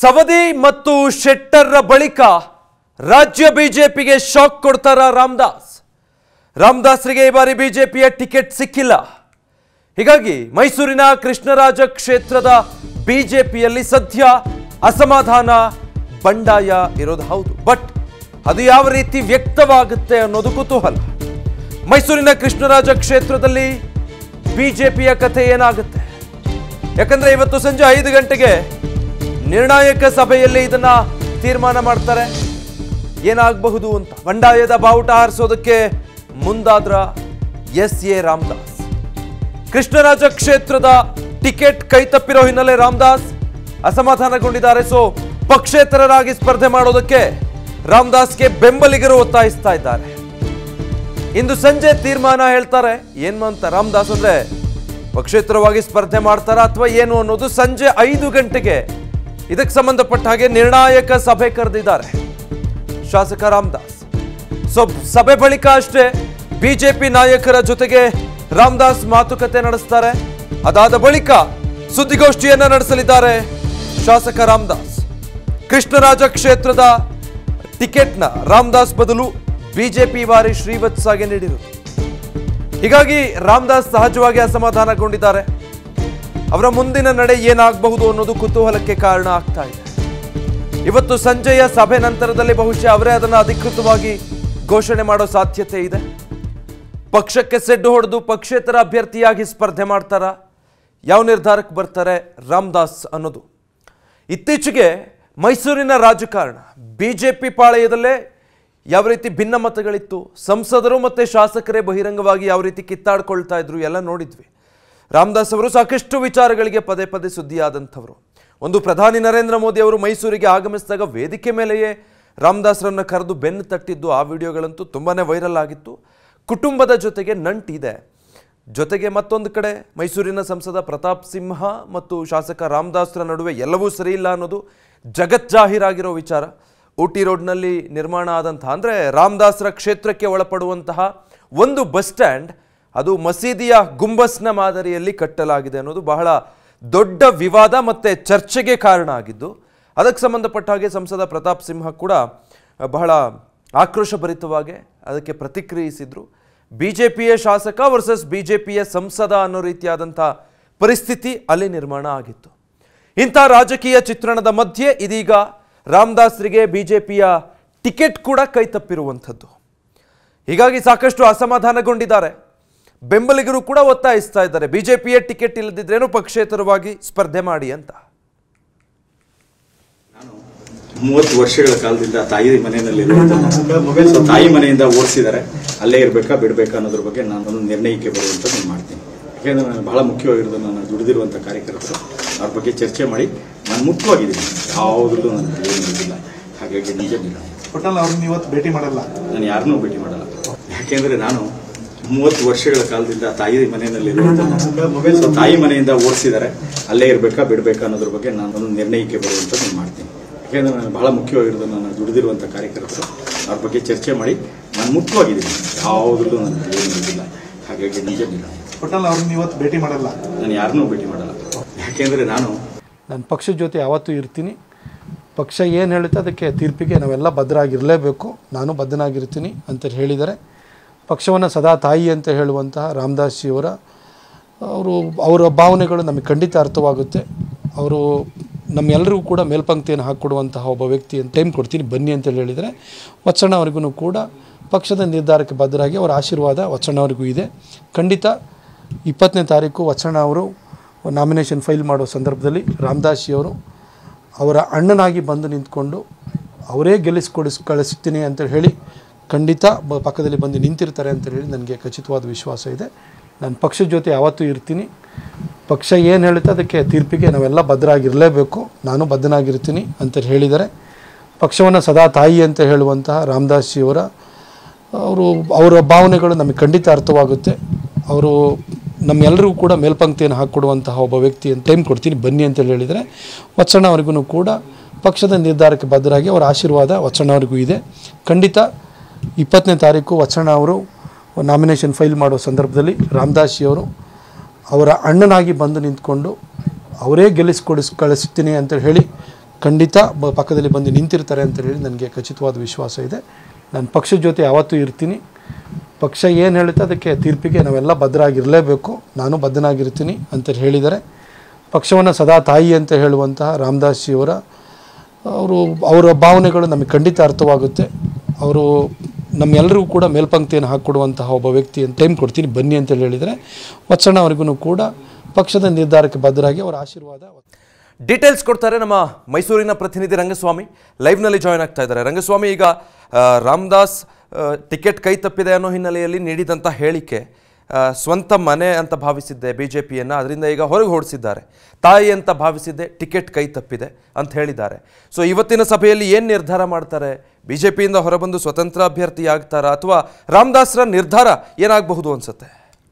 ಸವದಿ ಮತ್ತು ಶೆಟ್ಟರ್ರ ಬಳಿಕ ರಾಜ್ಯ ಬಿಜೆಪಿಗೆ ಶಾಕ್ ಕೊಡ್ತಾರ ರಾಮದಾಸ್ ರಾಮದಾಸ್ರಿಗೆ ಈ ಬಾರಿ ಬಿಜೆಪಿಯ ಟಿಕೆಟ್ ಸಿಕ್ಕಿಲ್ಲ ಹೀಗಾಗಿ ಮೈಸೂರಿನ ಕೃಷ್ಣರಾಜ ಕ್ಷೇತ್ರದ ಬಿಜೆಪಿಯಲ್ಲಿ ಸದ್ಯ ಅಸಮಾಧಾನ ಬಂಡಾಯ ಇರೋದು ಹೌದು ಬಟ್ ಅದು ಯಾವ ರೀತಿ ವ್ಯಕ್ತವಾಗುತ್ತೆ ಅನ್ನೋದು ಕುತೂಹಲ ಮೈಸೂರಿನ ಕೃಷ್ಣರಾಜ ಕ್ಷೇತ್ರದಲ್ಲಿ ಬಿಜೆಪಿಯ ಕಥೆ ಏನಾಗುತ್ತೆ ಯಾಕಂದ್ರೆ ಇವತ್ತು ಸಂಜೆ ಐದು ಗಂಟೆಗೆ ನಿರ್ಣಾಯಕ ಸಭೆಯಲ್ಲಿ ಇದನ್ನ ತೀರ್ಮಾನ ಮಾಡ್ತಾರೆ ಏನಾಗಬಹುದು ಅಂತ ಬಂಡಾಯದ ಬಾವುಟ ಹಾರಿಸೋದಕ್ಕೆ ಮುಂದಾದ್ರ ಎಸ್ ಎ ರಾಮದಾಸ್ ಕೃಷ್ಣರಾಜ ಕ್ಷೇತ್ರದ ಟಿಕೆಟ್ ಕೈತಪ್ಪಿರೋ ಹಿನ್ನೆಲೆ ರಾಮದಾಸ್ ಅಸಮಾಧಾನಗೊಂಡಿದ್ದಾರೆ ಸೊ ಪಕ್ಷೇತರರಾಗಿ ಸ್ಪರ್ಧೆ ಮಾಡೋದಕ್ಕೆ ರಾಮದಾಸ್ಗೆ ಬೆಂಬಲಿಗರು ಒತ್ತಾಯಿಸ್ತಾ ಇದ್ದಾರೆ ಇಂದು ಸಂಜೆ ತೀರ್ಮಾನ ಹೇಳ್ತಾರೆ ಏನು ಅಂತ ರಾಮದಾಸ್ ಅಂದ್ರೆ ಪಕ್ಷೇತರವಾಗಿ ಸ್ಪರ್ಧೆ ಮಾಡ್ತಾರ ಅಥವಾ ಏನು ಅನ್ನೋದು ಸಂಜೆ ಐದು ಗಂಟೆಗೆ ಇದಕ್ಕೆ ಸಂಬಂಧಪಟ್ಟ ಹಾಗೆ ನಿರ್ಣಾಯಕ ಸಭೆ ಕರೆದಿದ್ದಾರೆ ಶಾಸಕ ರಾಮದಾಸ್ ಸೊ ಸಭೆ ಬಳಿಕ ಅಷ್ಟೇ ಬಿಜೆಪಿ ನಾಯಕರ ಜೊತೆಗೆ ರಾಮದಾಸ್ ಮಾತುಕತೆ ನಡೆಸ್ತಾರೆ ಅದಾದ ಬಳಿಕ ಸುದ್ದಿಗೋಷ್ಠಿಯನ್ನ ನಡೆಸಲಿದ್ದಾರೆ ಶಾಸಕ ರಾಮದಾಸ್ ಕೃಷ್ಣರಾಜ ಕ್ಷೇತ್ರದ ಟಿಕೆಟ್ನ ರಾಮದಾಸ್ ಬದಲು ಬಿಜೆಪಿ ಬಾರಿ ಶ್ರೀವತ್ಸಾಗೆ ನೀಡಿರುವುದು ಹೀಗಾಗಿ ರಾಮದಾಸ್ ಸಹಜವಾಗಿ ಅಸಮಾಧಾನಗೊಂಡಿದ್ದಾರೆ ಅವರ ಮುಂದಿನ ನಡೆ ಏನಾಗಬಹುದು ಅನ್ನೋದು ಕುತೂಹಲಕ್ಕೆ ಕಾರಣ ಆಗ್ತಾ ಇದೆ ಇವತ್ತು ಸಂಜೆಯ ಸಭೆ ನಂತರದಲ್ಲಿ ಬಹುಶಃ ಅವರೇ ಅದನ್ನು ಅಧಿಕೃತವಾಗಿ ಘೋಷಣೆ ಮಾಡೋ ಸಾಧ್ಯತೆ ಇದೆ ಪಕ್ಷಕ್ಕೆ ಸೆಡ್ಡು ಹೊಡೆದು ಪಕ್ಷೇತರ ಅಭ್ಯರ್ಥಿಯಾಗಿ ಸ್ಪರ್ಧೆ ಮಾಡ್ತಾರ ಯಾವ ನಿರ್ಧಾರಕ್ಕೆ ಬರ್ತಾರೆ ರಾಮದಾಸ್ ಅನ್ನೋದು ಇತ್ತೀಚೆಗೆ ಮೈಸೂರಿನ ರಾಜಕಾರಣ ಬಿಜೆಪಿ ಪಾಳೆಯದಲ್ಲೇ ಯಾವ ರೀತಿ ಭಿನ್ನಮತಗಳಿತ್ತು ಸಂಸದರು ಮತ್ತು ಶಾಸಕರೇ ಬಹಿರಂಗವಾಗಿ ಯಾವ ರೀತಿ ಕಿತ್ತಾಡ್ಕೊಳ್ತಾ ಇದ್ರು ಎಲ್ಲ ನೋಡಿದ್ವಿ ರಾಮದಾಸ್ ಅವರು ಸಾಕಷ್ಟು ವಿಚಾರಗಳಿಗೆ ಪದೇ ಪದೇ ಸುದ್ದಿಯಾದಂಥವರು ಒಂದು ಪ್ರಧಾನಿ ನರೇಂದ್ರ ಮೋದಿ ಅವರು ಮೈಸೂರಿಗೆ ಆಗಮಿಸಿದಾಗ ವೇದಿಕೆ ಮೇಲೆಯೇ ರಾಮದಾಸ್ರನ್ನ ಕರೆದು ಬೆನ್ನು ತಟ್ಟಿದ್ದು ಆ ವಿಡಿಯೋಗಳಂತೂ ತುಂಬಾ ವೈರಲ್ ಆಗಿತ್ತು ಕುಟುಂಬದ ಜೊತೆಗೆ ನಂಟಿದೆ ಜೊತೆಗೆ ಮತ್ತೊಂದು ಕಡೆ ಮೈಸೂರಿನ ಸಂಸದ ಪ್ರತಾಪ್ ಸಿಂಹ ಮತ್ತು ಶಾಸಕ ರಾಮದಾಸ್ರ ನಡುವೆ ಎಲ್ಲವೂ ಸರಿ ಇಲ್ಲ ಅನ್ನೋದು ಜಗಜ್ಜಾಹೀರಾಗಿರೋ ವಿಚಾರ ಊಟಿ ರೋಡ್ನಲ್ಲಿ ನಿರ್ಮಾಣ ಆದಂತಹ ಅಂದರೆ ರಾಮದಾಸ್ರ ಕ್ಷೇತ್ರಕ್ಕೆ ಒಳಪಡುವಂತಹ ಒಂದು ಬಸ್ ಸ್ಟ್ಯಾಂಡ್ ಅದು ಮಸೀದಿಯ ಗುಂಬಸ್ನ ಮಾದರಿಯಲ್ಲಿ ಕಟ್ಟಲಾಗಿದೆ ಅನ್ನೋದು ಬಹಳ ದೊಡ್ಡ ವಿವಾದ ಮತ್ತು ಚರ್ಚೆಗೆ ಕಾರಣ ಆಗಿದ್ದು ಅದಕ್ಕೆ ಸಂಬಂಧಪಟ್ಟ ಹಾಗೆ ಸಂಸದ ಪ್ರತಾಪ್ ಸಿಂಹ ಕೂಡ ಬಹಳ ಆಕ್ರೋಶಭರಿತವಾಗಿ ಅದಕ್ಕೆ ಪ್ರತಿಕ್ರಿಯಿಸಿದ್ರು ಬಿ ಜೆ ಪಿಯ ಶಾಸಕ ವರ್ಸಸ್ ಬಿ ಜೆ ಪಿಯ ಸಂಸದ ಅನ್ನೋ ರೀತಿಯಾದಂಥ ಪರಿಸ್ಥಿತಿ ಅಲ್ಲಿ ನಿರ್ಮಾಣ ಆಗಿತ್ತು ಇಂಥ ರಾಜಕೀಯ ಚಿತ್ರಣದ ಮಧ್ಯೆ ಇದೀಗ ರಾಮದಾಸ್ರಿಗೆ ಬಿಜೆಪಿಯ ಟಿಕೆಟ್ ಕೂಡ ಕೈ ತಪ್ಪಿರುವಂಥದ್ದು ಹೀಗಾಗಿ ಸಾಕಷ್ಟು ಅಸಮಾಧಾನಗೊಂಡಿದ್ದಾರೆ ಬೆಂಬಲಿಗರು ಕೂಡ ಒತ್ತಾಯಿಸ್ತಾ ಇದ್ದಾರೆ ಬಿಜೆಪಿಯ ಟಿಕೆಟ್ ಇಲ್ಲದಿದ್ರೇನು ಪಕ್ಷೇತರವಾಗಿ ಸ್ಪರ್ಧೆ ಮಾಡಿ ಅಂತ ಮೂವತ್ತು ವರ್ಷಗಳ ಕಾಲದಿಂದ ತಾಯಿ ಮನೆಯಲ್ಲಿ ಸೊ ತಾಯಿ ಮನೆಯಿಂದ ಓಡಿಸಿದ್ದಾರೆ ಅಲ್ಲೇ ಇರಬೇಕಾ ಬಿಡಬೇಕಾ ಅನ್ನೋದ್ರ ಬಗ್ಗೆ ನಾನು ಒಂದು ನಿರ್ಣಯಕ್ಕೆ ಬರುವಂಥದ್ದು ನಾನು ಮಾಡ್ತೀನಿ ಯಾಕೆಂದ್ರೆ ನಾನು ಬಹಳ ಮುಖ್ಯವಾಗಿರೋದು ನಾನು ದುಡಿದಿರುವಂಥ ಕಾರ್ಯಕರ್ತರು ಅವ್ರ ಬಗ್ಗೆ ಚರ್ಚೆ ಮಾಡಿ ನಾನು ಮುಕ್ತವಾಗಿದ್ದೀನಿ ಯಾವುದ್ರಲ್ಲೂ ನಾನು ಇಲ್ಲ ಹಾಗಾಗಿ ನಿಜ ನಿರ್ಣಯ ಒಟ್ಟಲ್ಲಿ ಅವ್ರನ್ನ ಇವತ್ತು ಭೇಟಿ ಮಾಡಲ್ಲ ನಾನು ಯಾರನ್ನೂ ಭೇಟಿ ಮಾಡಲ್ಲ ಯಾಕೆಂದ್ರೆ ನಾನು ಮೂವತ್ತು ವರ್ಷಗಳ ಕಾಲದಿಂದ ತಾಯಿ ಮನೆಯಲ್ಲಿ ಸೊ ತಾಯಿ ಮನೆಯಿಂದ ಓಡಿಸಿದ್ದಾರೆ ಅಲ್ಲೇ ಇರಬೇಕಾ ಬಿಡಬೇಕಾ ಅನ್ನೋದ್ರ ಬಗ್ಗೆ ನಾನು ಒಂದು ನಿರ್ಣಯಕ್ಕೆ ಬರುವಂಥದ್ದು ನಾನು ಮಾಡ್ತೀನಿ ಯಾಕೆಂದ್ರೆ ನಾನು ಬಹಳ ಮುಖ್ಯವಾಗಿರೋದು ನಾನು ದುಡಿದಿರುವಂಥ ಕಾರ್ಯಕರ್ತರು ಅವ್ರ ಬಗ್ಗೆ ಚರ್ಚೆ ಮಾಡಿ ನಾನು ಮುಕ್ತವಾಗಿದ್ದೀನಿ ಯಾವುದ್ರಲ್ಲೂ ನಾನು ಇಲ್ಲ ಹಾಗಾಗಿ ನಿಜ ನಿರ್ಣಯ ಒಟ್ಟಲ್ಲಿ ಅವ್ರನ್ನ ಇವತ್ತು ಭೇಟಿ ಮಾಡಲ್ಲ ನಾನು ಯಾರನ್ನೂ ಭೇಟಿ ಮಾಡಲ್ಲ ಯಾಕೆಂದ್ರೆ ನಾನು ನಾನು ಪಕ್ಷದ ಜೊತೆ ಯಾವತ್ತೂ ಇರ್ತೀನಿ ಪಕ್ಷ ಏನು ಹೇಳುತ್ತೆ ಅದಕ್ಕೆ ತೀರ್ಪಿಗೆ ನಾವೆಲ್ಲ ಬದ್ಧರಾಗಿರಲೇಬೇಕು ನಾನು ಬದ್ಧನಾಗಿರ್ತೀನಿ ಅಂತ ಹೇಳಿದ್ದಾರೆ ಪಕ್ಷವನ್ನು ಸದಾ ತಾಯಿ ಅಂತ ಹೇಳುವಂತಹ ರಾಮದಾಸ್ ಜಿಯವರ ಅವರು ಅವರ ಭಾವನೆಗಳು ನಮಗೆ ಖಂಡಿತ ಅರ್ಥವಾಗುತ್ತೆ ಅವರು ನಮ್ಮೆಲ್ಲರಿಗೂ ಕೂಡ ಮೇಲ್ಪಂಕ್ತಿಯನ್ನು ಹಾಕಿಕೊಡುವಂತಹ ಒಬ್ಬ ವ್ಯಕ್ತಿ ಅಂತ ಟೈಮ್ ಕೊಡ್ತೀನಿ ಬನ್ನಿ ಅಂತೇಳಿ ಹೇಳಿದರೆ ವತ್ಸಣ್ಣ ಅವರಿಗೂ ಕೂಡ ಪಕ್ಷದ ನಿರ್ಧಾರಕ್ಕೆ ಬದ್ಧರಾಗಿ ಅವರ ಆಶೀರ್ವಾದ ವತ್ಸಣ್ಣ ಅವರಿಗೂ ಇದೆ ಖಂಡಿತ ಇಪ್ಪತ್ತನೇ ತಾರೀಕು ವತ್ಸಣ್ಣ ಅವರು ನಾಮಿನೇಷನ್ ಫೈಲ್ ಮಾಡೋ ಸಂದರ್ಭದಲ್ಲಿ ರಾಮದಾಸ್ ಜಿಯವರು ಅವರ ಅಣ್ಣನಾಗಿ ಬಂದು ನಿಂತ್ಕೊಂಡು ಅವರೇ ಗೆಲ್ಲಿಸ್ಕೊಡಿಸ್ ಕಳಿಸ್ತೀನಿ ಅಂತ ಹೇಳಿ ಖಂಡಿತ ಬ ಪಕ್ಕದಲ್ಲಿ ಬಂದು ನಿಂತಿರ್ತಾರೆ ಅಂತ ಹೇಳಿ ನನಗೆ ಖಚಿತವಾದ ವಿಶ್ವಾಸ ಇದೆ ನಾನು ಪಕ್ಷದ ಜೊತೆ ಯಾವತ್ತೂ ಇರ್ತೀನಿ ಪಕ್ಷ ಏನು ಹೇಳುತ್ತೆ ಅದಕ್ಕೆ ತೀರ್ಪಿಗೆ ನಾವೆಲ್ಲ ಬದ್ಧರಾಗಿರಲೇಬೇಕು ನಾನು ಬದ್ಧನಾಗಿರ್ತೀನಿ ಅಂತ ಹೇಳಿದ್ದಾರೆ ಪಕ್ಷವನ್ನು ಸದಾ ತಾಯಿ ಅಂತ ಹೇಳುವಂತಹ ರಾಮದಾಸ್ ಜಿಯವರ ಅವರು ಅವರ ಭಾವನೆಗಳು ನಮಗೆ ಖಂಡಿತ ಅರ್ಥವಾಗುತ್ತೆ ಅವರು ನಮ್ಮೆಲ್ಲರಿಗೂ ಕೂಡ ಮೇಲ್ಪಂಕ್ತಿಯನ್ನು ಹಾಕಿಕೊಡುವಂತಹ ಒಬ್ಬ ವ್ಯಕ್ತಿ ಅಂತ ಟೈಮ್ ಕೊಡ್ತೀನಿ ಬನ್ನಿ ಅಂತೇಳಿ ಹೇಳಿದರೆ ವತ್ಸಣ್ಣ ಅವರಿಗೂ ಕೂಡ ಪಕ್ಷದ ನಿರ್ಧಾರಕ್ಕೆ ಬದ್ಧರಾಗಿ ಅವರ ಆಶೀರ್ವಾದ ವತ್ಸಣ್ಣ ಅವರಿಗೂ ಇದೆ ಖಂಡಿತ ಇಪ್ಪತ್ತನೇ ತಾರೀಕು ವತ್ಸಣ್ಣ ಅವರು ನಾಮಿನೇಷನ್ ಫೈಲ್ ಮಾಡೋ ಸಂದರ್ಭದಲ್ಲಿ ರಾಮದಾಸ್ ಜಿಯವರು ಅವರ ಅಣ್ಣನಾಗಿ ಬಂದು ನಿಂತ್ಕೊಂಡು ಅವರೇ ಗೆಲ್ಲಿಸ್ಕೊಡಿಸ್ ಕಳಿಸ್ತೀನಿ ಅಂತ ಹೇಳಿ ಖಂಡಿತ ಬ- ಪಕ್ಕದಲ್ಲಿ ಬಂದು ನಿಂತಿರ್ತಾರೆ ಅಂತ ಹೇಳಿ ನನಗೆ ಖಚಿತವಾದ ವಿಶ್ವಾಸ ಇದೆ ನಾನು ಪಕ್ಷದ ಜೊತೆ ಯಾವತ್ತೂ ಇರ್ತೀನಿ ಪಕ್ಷ ಏನು ಹೇಳುತ್ತೆ ಅದಕ್ಕೆ ತೀರ್ಪಿಗೆ ನಾವೆಲ್ಲ ಬದ್ಧರಾಗಿರಲೇಬೇಕು ನಾನು ಬದ್ಧನಾಗಿರ್ತೀನಿ ಅಂತ ಹೇಳಿದ್ದಾರೆ ಪಕ್ಷವನ್ನು ಸದಾ ತಾಯಿ ಅಂತ ಹೇಳುವಂತಹ ರಾಮದಾಸ್ ಜಿಯವರ ಅವರು ಅವರ ಭಾವನೆಗಳು ನಮಗೆ ಖಂಡಿತ ಅರ್ಥವಾಗುತ್ತೆ ಅವರು ನಮ್ಮೆಲ್ಲರಿಗೂ ಕೂಡ ಮೇಲ್ಪಂಕ್ತಿಯನ್ನು ಹಾಕ್ಕೊಡುವಂತಹ ಒಬ್ಬ ವ್ಯಕ್ತಿ ಅಂತ ಟೈಮ್ ಕೊಡ್ತೀನಿ ಬನ್ನಿ ಅಂತ ಹೇಳಿದರೆ ವತ್ಸಣ್ಣ ಅವರಿಗೂ ಕೂಡ ಪಕ್ಷದ ನಿರ್ಧಾರಕ್ಕೆ ಬದ್ಧರಾಗಿ ಅವರ ಆಶೀರ್ವಾದ ಡೀಟೇಲ್ಸ್ ಕೊಡ್ತಾರೆ ನಮ್ಮ ಮೈಸೂರಿನ ಪ್ರತಿನಿಧಿ ರಂಗಸ್ವಾಮಿ ಲೈವ್ನಲ್ಲಿ ಜಾಯ್ನ್ ಆಗ್ತಾ ಇದ್ದಾರೆ ರಂಗಸ್ವಾಮಿ ಈಗ ಆ, ರಾಮದಾಸ್ ಆ, ಟಿಕೆಟ್ ಕೈ ತಪ್ಪಿದೆ ಅನ್ನೋ ಹಿನ್ನೆಲೆಯಲ್ಲಿ ನೀಡಿದಂಥ ಹೇಳಿಕೆ ಆ, ಸ್ವಂತ ಮನೆ ಅಂತ ಭಾವಿಸಿದ್ದೆ ಬಿ ಜೆ ಪಿಯನ್ನು ಅದರಿಂದ ಈಗ ಹೊರಗೆ ಓಡಿಸಿದ್ದಾರೆ ತಾಯಿ ಅಂತ ಭಾವಿಸಿದ್ದೆ ಟಿಕೆಟ್ ಕೈ ತಪ್ಪಿದೆ ಅಂತ ಹೇಳಿದ್ದಾರೆ ಸೊ ಇವತ್ತಿನ ಸಭೆಯಲ್ಲಿ ಏನು ನಿರ್ಧಾರ ಮಾಡ್ತಾರೆ ಬಿ ಜೆ ಪಿಯಿಂದ ಹೊರಬಂದು ಸ್ವತಂತ್ರ ಅಭ್ಯರ್ಥಿ ಆಗ್ತಾರಾ ಅಥವಾ ರಾಮದಾಸ್ರ ನಿರ್ಧಾರ ಏನಾಗಬಹುದು ಅನ್ಸುತ್ತೆ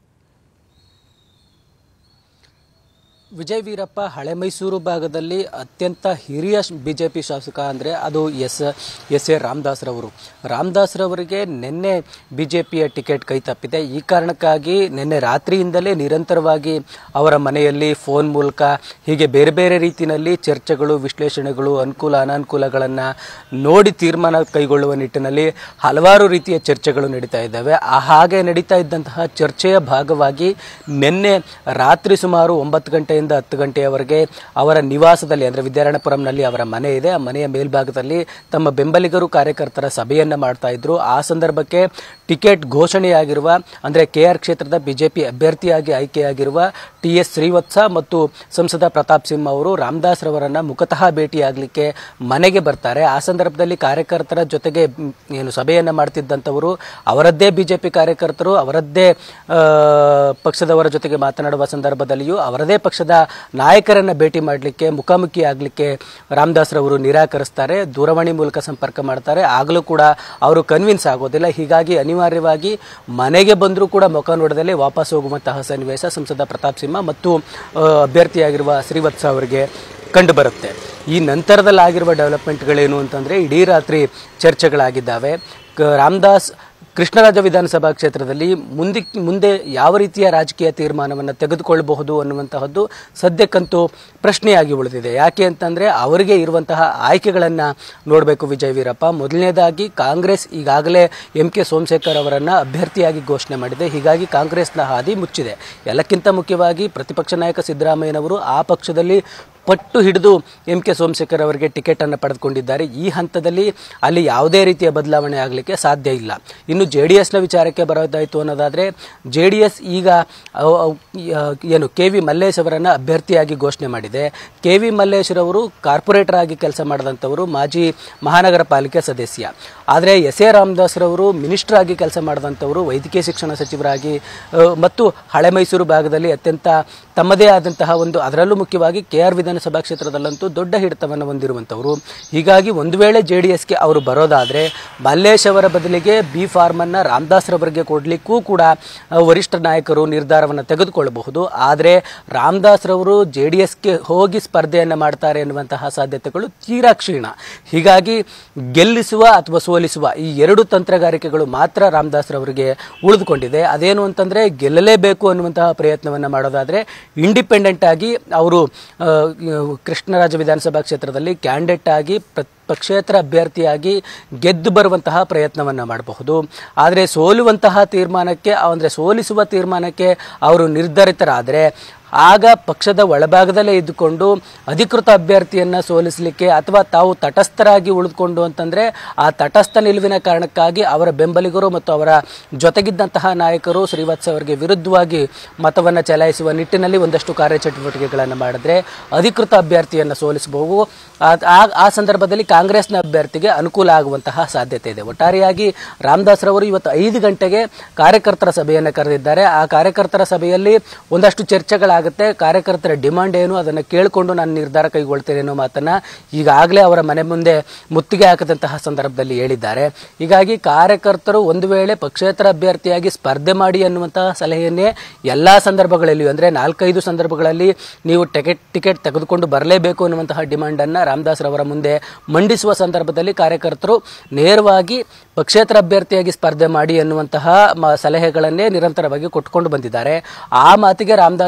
ವಿಜಯ್ ವೀರಪ್ಪ ಹಳೆ ಮೈಸೂರು ಭಾಗದಲ್ಲಿ ಅತ್ಯಂತ ಹಿರಿಯ ಬಿ ಜೆ ಪಿ ಶಾಸಕ ಅಂದರೆ ಅದು ಎಸ್ ಎಸ್ ಎ ರಾಮದಾಸ್ರವರು ರಾಮದಾಸ್ರವರಿಗೆ ನಿನ್ನೆ ಬಿ ಜೆ ಪಿಯ ಟಿಕೆಟ್ ಕೈ ತಪ್ಪಿದೆ ಈ ಕಾರಣಕ್ಕಾಗಿ ನಿನ್ನೆ ರಾತ್ರಿಯಿಂದಲೇ ನಿರಂತರವಾಗಿ ಅವರ ಮನೆಯಲ್ಲಿ ಫೋನ್ ಮೂಲಕ ಹೀಗೆ ಬೇರೆ ಬೇರೆ ರೀತಿಯಲ್ಲಿ ಚರ್ಚೆಗಳು ವಿಶ್ಲೇಷಣೆಗಳು ಅನುಕೂಲ ಅನಾನುಕೂಲಗಳನ್ನು ನೋಡಿ ತೀರ್ಮಾನ ಕೈಗೊಳ್ಳುವ ನಿಟ್ಟಿನಲ್ಲಿ ಹಲವಾರು ರೀತಿಯ ಚರ್ಚೆಗಳು ನಡೀತಾ ಇದ್ದಾವೆ ಆ ಹಾಗೆ ನಡೀತಾ ಇದ್ದಂತಹ ಚರ್ಚೆಯ ಭಾಗವಾಗಿ ನಿನ್ನೆ ರಾತ್ರಿ ಸುಮಾರು ಒಂಬತ್ತು ಗಂಟೆಯಿಂದ ಹತ್ತು ಗಂಟೆಯವರೆಗೆ ಅವರ ನಿವಾಸದಲ್ಲಿ ಅಂದರೆ ವಿದ್ಯಾರಣ್ಯಪುರಂನಲ್ಲಿ ಅವರ ಮನೆ ಇದೆ ಆ ಮನೆಯ ಮೇಲ್ಭಾಗದಲ್ಲಿ ತಮ್ಮ ಬೆಂಬಲಿಗರು ಕಾರ್ಯಕರ್ತರ ಸಭೆಯನ್ನ ಮಾಡ್ತಾ ಇದ್ರು ಆ ಸಂದರ್ಭಕ್ಕೆ ಟಿಕೆಟ್ ಘೋಷಣೆಯಾಗಿರುವ ಅಂದರೆ ಕೆ ಆರ್ ಕ್ಷೇತ್ರದ ಬಿಜೆಪಿ ಅಭ್ಯರ್ಥಿಯಾಗಿ ಆಯ್ಕೆಯಾಗಿರುವ ಟಿ ಎಸ್ ಶ್ರೀವತ್ಸ ಮತ್ತು ಸಂಸದ ಪ್ರತಾಪ್ ಸಿಂಹ ಅವರು ರಾಮದಾಸ್ ರವರನ್ನ ಮುಖತಃ ಭೇಟಿಯಾಗಲಿಕ್ಕೆ ಮನೆಗೆ ಬರ್ತಾರೆ ಆ ಸಂದರ್ಭದಲ್ಲಿ ಕಾರ್ಯಕರ್ತರ ಜೊತೆಗೆ ಮ್, ಏನು ಸಭೆಯನ್ನ ಮಾಡ್ತಿದ್ದಂಥವರು ಅವರದ್ದೇ ಬಿಜೆಪಿ ಕಾರ್ಯಕರ್ತರು ಅವರದ್ದೇ ಆ, ಪಕ್ಷದವರ ಜೊತೆಗೆ ಮಾತನಾಡುವ ಸಂದರ್ಭದಲ್ಲಿಯೂ ಅವರದೇ ಪಕ್ಷದ ನಾಯಕರನ್ನ ಭೇಟಿ ಮಾಡಲಿಕ್ಕೆ ಮುಖಾಮುಖಿ ಆಗಲಿಕ್ಕೆ ರಾಮದಾಸ್ ರವರು ನಿರಾಕರಿಸ್ತಾರೆ ದೂರವಾಣಿ ಮೂಲಕ ಸಂಪರ್ಕ ಮಾಡ್ತಾರೆ ಆಗಲೂ ಕೂಡ ಅವರು ಕನ್ವಿನ್ಸ್ ಆಗೋದಿಲ್ಲ ಹೀಗಾಗಿ ಅನಿವಾರ್ಯವಾಗಿ ಮನೆಗೆ ಬಂದರೂ ಕೂಡ ಮುಖ ನೋಡದಲ್ಲೇ ವಾಪಸ್ ಹೋಗುವಂತಹ ಸನ್ನಿವೇಶ ಸಂಸದ ಪ್ರತಾಪ್ ಸಿಂಹ ಮತ್ತು ಆ, ಅಭ್ಯರ್ಥಿಯಾಗಿರುವ ಶ್ರೀವತ್ಸ ಅವರಿಗೆ ಕಂಡು ಬರುತ್ತೆ ಈ ನಂತರದಲ್ಲಿ ಆಗಿರುವ ಡೆವಲಪ್ಮೆಂಟ್ಗಳೇನು ಅಂತಂದರೆ ಇಡೀ ರಾತ್ರಿ ಚರ್ಚೆಗಳಾಗಿದ್ದಾವೆ ಕ- ರಾಮದಾಸ್ ಕೃಷ್ಣರಾಜ ವಿಧಾನಸಭಾ ಕ್ಷೇತ್ರದಲ್ಲಿ ಮುಂದೆ ಮುಂದೆ ಯಾವ ರೀತಿಯ ರಾಜಕೀಯ ತೀರ್ಮಾನವನ್ನು ತೆಗೆದುಕೊಳ್ಳಬಹುದು ಅನ್ನುವಂತಹದ್ದು ಸದ್ಯಕ್ಕಂತೂ ಪ್ರಶ್ನೆಯಾಗಿ ಉಳಿದಿದೆ ಯಾಕೆ ಅಂತಂದರೆ ಅವರಿಗೆ ಇರುವಂತಹ ಆಯ್ಕೆಗಳನ್ನು ನೋಡಬೇಕು ವಿಜಯ್ ವೀರಪ್ಪ ಮೊದಲನೇದಾಗಿ ಕಾಂಗ್ರೆಸ್ ಈಗಾಗಲೇ ಎಂ ಕೆ ಸೋಮಶೇಖರ್ ಅವರನ್ನು ಅಭ್ಯರ್ಥಿಯಾಗಿ ಘೋಷಣೆ ಮಾಡಿದೆ ಹೀಗಾಗಿ ಕಾಂಗ್ರೆಸ್ನ ಹಾದಿ ಮುಚ್ಚಿದೆ ಎಲ್ಲಕ್ಕಿಂತ ಮುಖ್ಯವಾಗಿ ಪ್ರತಿಪಕ್ಷ ನಾಯಕ ಸಿದ್ದರಾಮಯ್ಯನವರು ಆ ಪಕ್ಷದಲ್ಲಿ ಪಟ್ಟು ಹಿಡಿದು ಎಂ ಕೆ ಸೋಮಶೇಖರ್ ಅವರಿಗೆ ಟಿಕೆಟ್ ಅನ್ನು ಪಡೆದುಕೊಂಡಿದ್ದಾರೆ ಈ ಹಂತದಲ್ಲಿ ಅಲ್ಲಿ ಯಾವುದೇ ರೀತಿಯ ಬದಲಾವಣೆ ಆಗಲಿಕ್ಕೆ ಸಾಧ್ಯ ಇಲ್ಲ ಇನ್ನು ಜೆ ಡಿ ಎಸ್ನ ವಿಚಾರಕ್ಕೆ ಬರೋದಾಯಿತು ಅನ್ನೋದಾದರೆ ಜೆ ಡಿ ಎಸ್ ಈಗ ಅವ್- ಅವ್- ಆ, ಏನು ಕೆ ವಿ ಮಲ್ಲೇಶ್ ಅವರನ್ನು ಅಭ್ಯರ್ಥಿಯಾಗಿ ಘೋಷಣೆ ಮಾಡಿದೆ ಕೆ ವಿ ಮಲ್ಲೇಶ್ರವರು ಕಾರ್ಪೊರೇಟರ್ ಆಗಿ ಕೆಲಸ ಮಾಡಿದಂಥವರು ಮಾಜಿ ಮಹಾನಗರ ಪಾಲಿಕೆ ಸದಸ್ಯ ಆದರೆ ಎಸ್ ಎ ರಾಮದಾಸ್ರವರು ಮಿನಿಸ್ಟರ್ ಆಗಿ ಕೆಲಸ ಮಾಡಿದಂಥವರು ವೈದ್ಯಕೀಯ ಶಿಕ್ಷಣ ಸಚಿವರಾಗಿ ಆ, ಮತ್ತು ಹಳೆ ಮೈಸೂರು ಭಾಗದಲ್ಲಿ ಅತ್ಯಂತ ತಮ್ಮದೇ ಆದಂತಹ ಒಂದು ಅದರಲ್ಲೂ ಮುಖ್ಯವಾಗಿ ಕೆ ಆರ್ ವಿಧಾನಸಭಾ ಕ್ಷೇತ್ರದಲ್ಲಂತೂ ದೊಡ್ಡ ಹಿಡಿತವನ್ನು ಹೊಂದಿರುವಂಥವರು ಹೀಗಾಗಿ ಒಂದು ವೇಳೆ ಜೆ ಡಿ ಎಸ್ಗೆ ಅವರು ಬರೋದಾದರೆ ಮಲ್ಲೇಶ್ ಅವರ ಬದಲಿಗೆ ಬಿ ಫಾರ್ಮನ್ನು ರಾಮದಾಸ್ರವರಿಗೆ ಕೊಡಲಿಕ್ಕೂ ಕೂಡ ಆ, ವರಿಷ್ಠ ನಾಯಕರು ನಿರ್ಧಾರವನ್ನು ತೆಗೆದುಕೊಳ್ಳಬಹುದು ಆದರೆ ರಾಮದಾಸ್ರವರು ಜೆ ಡಿ ಎಸ್ಗೆ ಹೋಗಿ ಸ್ಪರ್ಧೆಯನ್ನು ಮಾಡ್ತಾರೆ ಎನ್ನುವಂತಹ ಸಾಧ್ಯತೆಗಳು ತೀರಾ ಕ್ಷೀಣ ಹೀಗಾಗಿ ಗೆಲ್ಲಿಸುವ ಅಥವಾ ಸೋಲಿಸುವ ಈ ಎರಡು ತಂತ್ರಗಾರಿಕೆಗಳು ಮಾತ್ರ ರಾಮದಾಸ್ರವರಿಗೆ ಉಳಿದುಕೊಂಡಿದೆ ಅದೇನು ಅಂತಂದರೆ ಗೆಲ್ಲಲೇಬೇಕು ಅನ್ನುವಂತಹ ಪ್ರಯತ್ನವನ್ನು ಮಾಡೋದಾದರೆ ಇಂಡಿಪೆಂಡೆಂಟ್ ಆಗಿ ಅವರು ಆ, ಕೃಷ್ಣರಾಜ ವಿಧಾನಸಭಾ ಕ್ಷೇತ್ರದಲ್ಲಿ ಕ್ಯಾಂಡಿಡೇಟ್ ಆಗಿ ಪ್ರ ಪಕ್ಷೇತರ ಅಭ್ಯರ್ಥಿಯಾಗಿ ಗೆದ್ದು ಬರುವಂತಹ ಪ್ರಯತ್ನವನ್ನು ಮಾಡಬಹುದು ಆದರೆ ಸೋಲುವಂತಹ ತೀರ್ಮಾನಕ್ಕೆ ಅಂದರೆ ಸೋಲಿಸುವ ತೀರ್ಮಾನಕ್ಕೆ ಅವರು ನಿರ್ಧರಿತರಾದರೆ ಆಗ ಪಕ್ಷದ ಒಳಭಾಗದಲ್ಲೇ ಇದ್ದುಕೊಂಡು ಅಧಿಕೃತ ಅಭ್ಯರ್ಥಿಯನ್ನು ಸೋಲಿಸಲಿಕ್ಕೆ ಅಥವಾ ತಾವು ತಟಸ್ಥರಾಗಿ ಉಳಿದುಕೊಂಡು ಅಂತಂದರೆ ಆ ತಟಸ್ಥ ನಿಲುವಿನ ಕಾರಣಕ್ಕಾಗಿ ಅವರ ಬೆಂಬಲಿಗರು ಮತ್ತು ಅವರ ಜೊತೆಗಿದ್ದಂತಹ ನಾಯಕರು ಶ್ರೀವತ್ಸ ಅವರಿಗೆ ವಿರುದ್ಧವಾಗಿ ಮತವನ್ನು ಚಲಾಯಿಸುವ ನಿಟ್ಟಿನಲ್ಲಿ ಒಂದಷ್ಟು ಕಾರ್ಯಚಟುವಟಿಕೆಗಳನ್ನು ಮಾಡಿದ್ರೆ ಅಧಿಕೃತ ಅಭ್ಯರ್ಥಿಯನ್ನು ಸೋಲಿಸಬಹುದು ಆ- ಆ- ಆ ಸಂದರ್ಭದಲ್ಲಿ ಕಾಂಗ್ರೆಸ್ನ ಅಭ್ಯರ್ಥಿಗೆ ಅನುಕೂಲ ಆಗುವಂತಹ ಸಾಧ್ಯತೆ ಇದೆ ಒಟ್ಟಾರೆಯಾಗಿ ರಾಮದಾಸ್ ರವರು ಇವತ್ತು ಐದು ಗಂಟೆಗೆ ಕಾರ್ಯಕರ್ತರ ಸಭೆಯನ್ನು ಕರೆದಿದ್ದಾರೆ ಆ ಕಾರ್ಯಕರ್ತರ ಸಭೆಯಲ್ಲಿ ಒಂದಷ್ಟು ಚರ್ಚೆಗಳಾಗುತ್ತೆ ಕಾರ್ಯಕರ್ತರ ಡಿಮಾಂಡ್ ಏನು ಅದನ್ನು ಕೇಳಿಕೊಂಡು ನಾನು ನಿರ್ಧಾರ ಕೈಗೊಳ್ತೇನೆ ಅನ್ನೋ ಮಾತನ್ನ ಈಗಾಗಲೇ ಅವರ ಮನೆ ಮುಂದೆ ಮುತ್ತಿಗೆ ಹಾಕದಂತಹ ಸಂದರ್ಭದಲ್ಲಿ ಹೇಳಿದ್ದಾರೆ ಹೀಗಾಗಿ ಕಾರ್ಯಕರ್ತರು ಒಂದು ವೇಳೆ ಪಕ್ಷೇತರ ಅಭ್ಯರ್ಥಿಯಾಗಿ ಸ್ಪರ್ಧೆ ಮಾಡಿ ಅನ್ನುವಂತಹ ಸಲಹೆಯನ್ನೇ ಎಲ್ಲಾ ಸಂದರ್ಭಗಳಲ್ಲಿಯೂ ಅಂದ್ರೆ ನಾಲ್ಕೈದು ಸಂದರ್ಭಗಳಲ್ಲಿ ನೀವು ಟಿಕೆಟ್ ಟಿಕೆಟ್ ತೆಗೆದುಕೊಂಡು ಬರಲೇಬೇಕು ಅನ್ನುವಂತಹ ಡಿಮಾಂಡ್ ಅನ್ನ ರಾಮದಾಸ್ ರವರ ಮುಂದೆ ಮಂಡಿಸುವ ಸಂದರ್ಭದಲ್ಲಿ ಕಾರ್ಯಕರ್ತರು ನೇರವಾಗಿ ಪಕ್ಷೇತರ ಅಭ್ಯರ್ಥಿಯಾಗಿ ಸ್ಪರ್ಧೆ ಮಾಡಿ ಎನ್ನುವಂತಹ ಮ- ಸಲಹೆಗಳನ್ನೇ ನಿರಂತರವಾಗಿ ಕೊಟ್ಕೊಂಡು ಬಂದಿದ್ದಾರೆ ಆ ಮಾತಿಗೆ ರಾಮದಾಸ್ ರವರು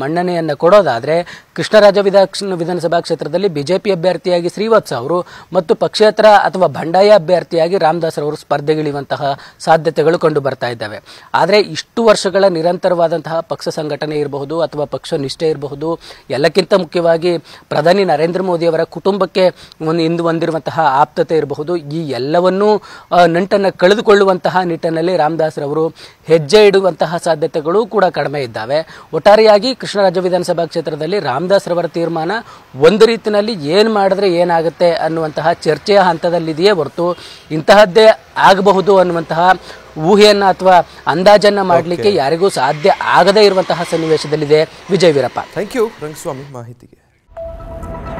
ಮನ್ನಣೆಯನ್ನು ಕೊಡೋದಾದರೆ ಕೃಷ್ಣರಾಜ ವಿಧಾಕ್ಷ ವಿಧಾನಸಭಾ ಕ್ಷೇತ್ರದಲ್ಲಿ ಬಿಜೆಪಿ ಅಭ್ಯರ್ಥಿಯಾಗಿ ಶ್ರೀವತ್ಸ ಅವರು ಮತ್ತು ಪಕ್ಷೇತರ ಅಥವಾ ಬಂಡಾಯ ಅಭ್ಯರ್ಥಿಯಾಗಿ ರಾಮದಾಸ್ ಅವರು ಸ್ಪರ್ಧೆಗಿಳಿಯುವಂತಹ ಸಾಧ್ಯತೆಗಳು ಕಂಡು ಬರ್ತಾ ಇದ್ದಾವೆ ಆದರೆ ಇಷ್ಟು ವರ್ಷಗಳ ನಿರಂತರವಾದಂತಹ ಪಕ್ಷ ಸಂಘಟನೆ ಇರಬಹುದು ಅಥವಾ ಪಕ್ಷ ನಿಷ್ಠೆ ಇರಬಹುದು ಎಲ್ಲಕ್ಕಿಂತ ಮುಖ್ಯವಾಗಿ ಪ್ರಧಾನಿ ನರೇಂದ್ರ ಮೋದಿ ಅವರ ಕುಟುಂಬಕ್ಕೆ ಒಂದು ಇಂದು ಹೊಂದಿರುವಂತಹ ಆಪ್ತತೆ ಇರಬಹುದು ಈ ಎಲ್ಲವನ್ನೂ ಆ, ನಂಟನ್ನು ಕಳೆದುಕೊಳ್ಳುವಂತಹ ನಿಟ್ಟಿನಲ್ಲಿ ರಾಮದಾಸ್ ರವರು ಹೆಜ್ಜೆ ಇಡುವಂತಹ ಸಾಧ್ಯತೆಗಳು ಕೂಡ ಕಡಿಮೆ ಇದ್ದಾವೆ ಒಟ್ಟಾರೆಯಾಗಿ ಕೃಷ್ಣರಾಜ ವಿಧಾನಸಭಾ ಕ್ಷೇತ್ರದಲ್ಲಿ ರಾಮದಾಸ್ ರವರ ತೀರ್ಮಾನ ಒಂದು ರೀತಿಯಲ್ಲಿ ಏನು ಮಾಡಿದ್ರೆ ಏನಾಗುತ್ತೆ ಅನ್ನುವಂತಹ ಚರ್ಚೆಯ ಹಂತದಲ್ಲಿದೆಯೇ ಹೊರತು ಇಂತಹದ್ದೇ ಆಗಬಹುದು ಅನ್ನುವಂತಹ ಊಹೆಯನ್ನ ಅಥವಾ ಅಂದಾಜನ್ನ ಮಾಡಲಿಕ್ಕೆ ಯಾರಿಗೂ ಸಾಧ್ಯ ಆಗದೇ ಇರುವಂತಹ ಸನ್ನಿವೇಶದಲ್ಲಿದೆ ವಿಜಯ್ ವೀರಪ್ಪ ಥ್ಯಾಂಕ್ ಯು ರಂಗಸ್ವಾಮಿ ಮಾಹಿತಿಗೆ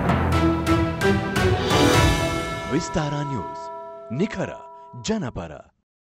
ವಿಸ್ತಾರ ನ್ಯೂಸ್ ನಿಖರ ಜನಪರ